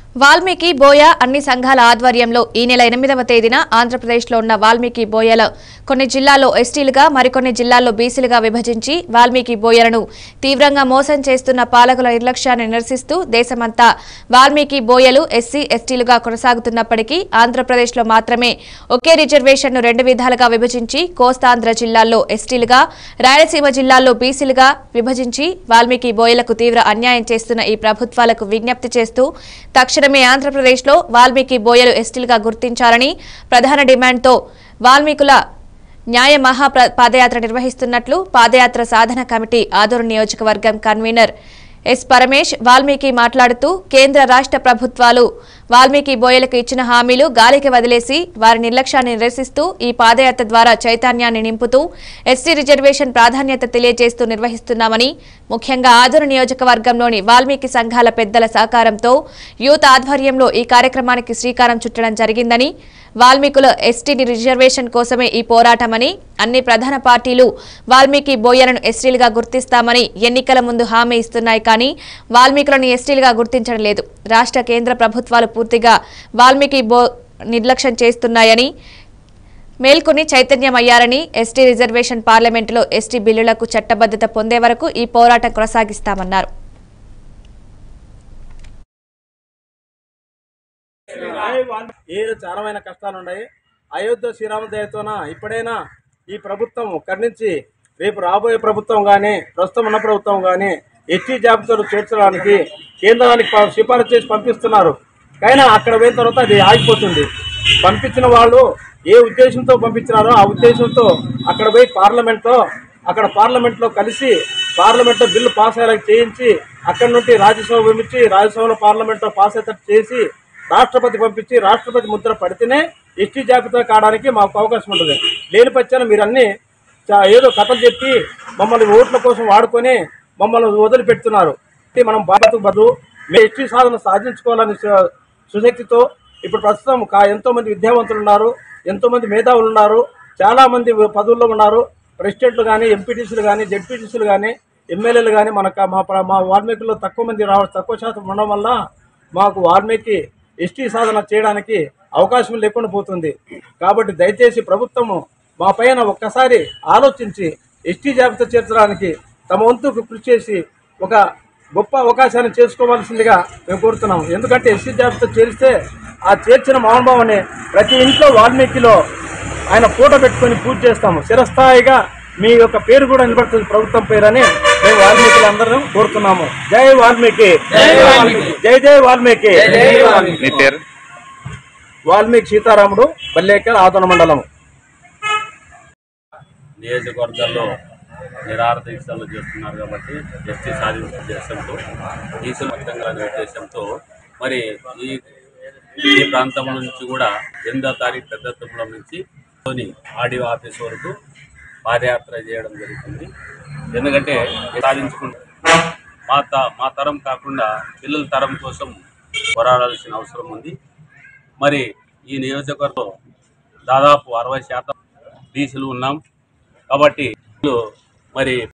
వాల్మీకి బోయ అన్ని సంఘాల ఆధ్వర్యంలో ఈ నెల ఎనిమిదవ తేదీన ఆంధ్రప్రదేశ్లో ఉన్న వాల్మీకి బోయల కొన్ని జిల్లాల్లో ఎస్టీలుగా మరికొన్ని జిల్లాల్లో బీసీలుగా విభజించి వాల్మీకి బోయలను తీవ్రంగా మోసం చేస్తున్న పాలకుల నిర్లక్ష్యాన్ని నిరసిస్తూ దేశమంతా వాల్మీకి బోయలు ఎస్సీ ఎస్టీలుగా కొనసాగుతున్నప్పటికీ ఆంధ్రప్రదేశ్లో మాత్రమే ఒకే రిజర్వేషన్ను రెండు విధాలుగా విభజించి కోస్తాంధ్ర జిల్లాల్లో ఎస్టీలుగా రాయలసీమ జిల్లాల్లో బీసీలుగా విభజించి వాల్మీకి బోయలకు తీవ్ర అన్యాయం చేస్తున్న ఈ ప్రభుత్వాలకు విజ్ఞప్తి చేస్తూ తక్షణమే ఆంధ్రప్రదేశ్లో వాల్మీకి బోయలు ఎస్టీలుగా గుర్తించాలని ప్రధాన డిమాండ్తో వాల్మీకుల న్యాయ మహా ప్ర- పాదయాత్ర నిర్వహిస్తున్నట్లు పాదయాత్ర సాధన కమిటీ ఆదూరు నియోజకవర్గం కన్వీనర్ ఎస్ పరమేష్ వాల్మీకి మాట్లాడుతూ కేంద్ర రాష్ట్ర ప్రభుత్వాలు వాల్మీకి బోయలకు ఇచ్చిన హామీలు గాలికి వదిలేసి వారి నిర్లక్ష్యాన్ని నిరసిస్తూ ఈ పాదయాత్ర ద్వారా చైతన్యాన్ని నింపుతూ ఎస్సీ రిజర్వేషన్ ప్రాధాన్యత తెలియజేస్తూ నిర్వహిస్తున్నామని ముఖ్యంగా ఆదూరు నియోజకవర్గంలోని వాల్మీకి సంఘాల పెద్దల సహకారంతో యూత్ ఆధ్వర్యంలో ఈ కార్యక్రమానికి శ్రీకారం చుట్టడం జరిగిందని వాల్మీకుల ఎస్టీ రిజర్వేషన్ కోసమే ఈ పోరాటమని అన్ని ప్రధాన పార్టీలు వాల్మీకి బోయలను ఎస్టీలుగా గుర్తిస్తామని ఎన్నికల ముందు హామీ ఇస్తున్నాయి కానీ వాల్మీకులను ఎస్టీలుగా గుర్తించడం లేదు రాష్ట్ర కేంద్ర ప్రభుత్వాలు పూర్తిగా వాల్మీకి బో నిర్లక్ష్యం చేస్తున్నాయని మేల్కొని చైతన్యమయ్యారని ఎస్టీ రిజర్వేషన్ పార్లమెంటులో ఎస్టీ బిల్లులకు చట్టబద్దత పొందే వరకు ఈ పోరాటం కొనసాగిస్తామన్నారు ఏడు చారమైన కష్టాలు ఉన్నాయి అయోధ్య శ్రీరామ దయతోన ఇప్పుడైనా ఈ ప్రభుత్వం కర్ణించి రేపు రాబోయే ప్రభుత్వం కానీ ప్రస్తుతం ఉన్న ప్రభుత్వం కానీ ఎస్టీ జాబితాలు చేర్చడానికి కేంద్రానికి ప- సిఫారసు చేసి పంపిస్తున్నారు కానీ అక్కడ పోయిన తర్వాత అది ఆగిపోతుంది పంపించిన వాళ్ళు ఏ ఉద్దేశంతో పంపించినారో ఆ ఉద్దేశంతో అక్కడ పోయి పార్లమెంట్లో అక్కడ పార్లమెంట్లో కలిసి పార్లమెంట్లో బిల్లు పాస్ అయ్యేలా చేయించి అక్కడి నుండి రాజ్యసభ పంపించి రాజ్యసభలో పార్లమెంట్లో పాస్ అయ్యేటట్టు చేసి రాష్ట్రపతి పంపించి రాష్ట్రపతి ముద్ర పడితేనే ఎస్టీ జాబితా కావడానికి మాకు అవకాశం ఉంటుంది లేని పక్షాన మీరు అన్ని చా- ఏదో కథలు చెప్పి మమ్మల్ని ఓట్ల కోసం వాడుకొని మమ్మల్ని వదిలిపెడుతున్నారు ఇది మనం బాధ్యతకు బదులు మేము ఎస్టీ సాధన సాధించుకోవాలని సు- సుశక్తితో ఇప్పుడు ప్రస్తుతం కా ఎంతో మంది విద్యావంతులు ఉన్నారు ఎంతో మంది మేధావులు ఉన్నారు చాలా మంది పదవుల్లో ఉన్నారు ప్రెసిడెంట్లు కానీ ఎంపీటీసీలు కానీ జెడ్పీటీసీలు కానీ ఎమ్మెల్యేలు కానీ మన క- మా ప్ర- మా వాల్మీకుల్లో తక్కువ మంది రావ తక్కువ శాతం ఉండడం వల్ల మాకు వాల్మీకి ఎస్టీ సాధన చేయడానికి అవకాశం లేకుండా పోతుంది కాబట్టి దయచేసి ప్రభుత్వము మా పైన ఒక్కసారి ఆలోచించి ఎస్టీ జాబితా చేర్చడానికి తమ వంతు కృషి చేసి ఒక గొప్ప అవకాశాన్ని చేసుకోవాల్సిందిగా మేము కోరుతున్నాము ఎందుకంటే ఎస్సీ జాబితా చేరిస్తే ఆ చేర్చిన మహానుభావుని ప్రతి ఇంట్లో వాల్మీకిలో ఆయన ఫోటో పెట్టుకొని పూజ చేస్తాము చిరస్థాయిగా మీ యొక్క పేరు కూడా నిలబడుతుంది ప్రభుత్వం పేరని మేము వాల్మీకులందరం కోరుతున్నాము జై వాల్మీకి జై జై వాల్మీకి నీ పేరు వాల్మీకి సీతారాముడు బల్లేకర్ ఆదన మండలం నియోజకవర్గాల్లో నిరాహార దీక్షలు చేస్తున్నారు కాబట్టి ఎస్టీ సాధించిన ఉద్దేశంతో ఈసీ మొత్తంగా అనే ఉద్దేశంతో మరి ఈ ఈ ప్రాంతం నుంచి కూడా ఎనిమిదో తారీఖు పెద్దత్వంలో నుంచి తోని ఆడియో ఆఫీస్ వరకు పాదయాత్ర చేయడం జరుగుతుంది ఎందుకంటే సాధించుకుంటే మా త మా తరం కాకుండా పిల్లల తరం కోసం పోరాడాల్సిన అవసరం ఉంది మరి ఈ నియోజకవర్గంలో దాదాపు అరవై శాతం బీసీలు ఉన్నాం కాబట్టి వీళ్ళు మరి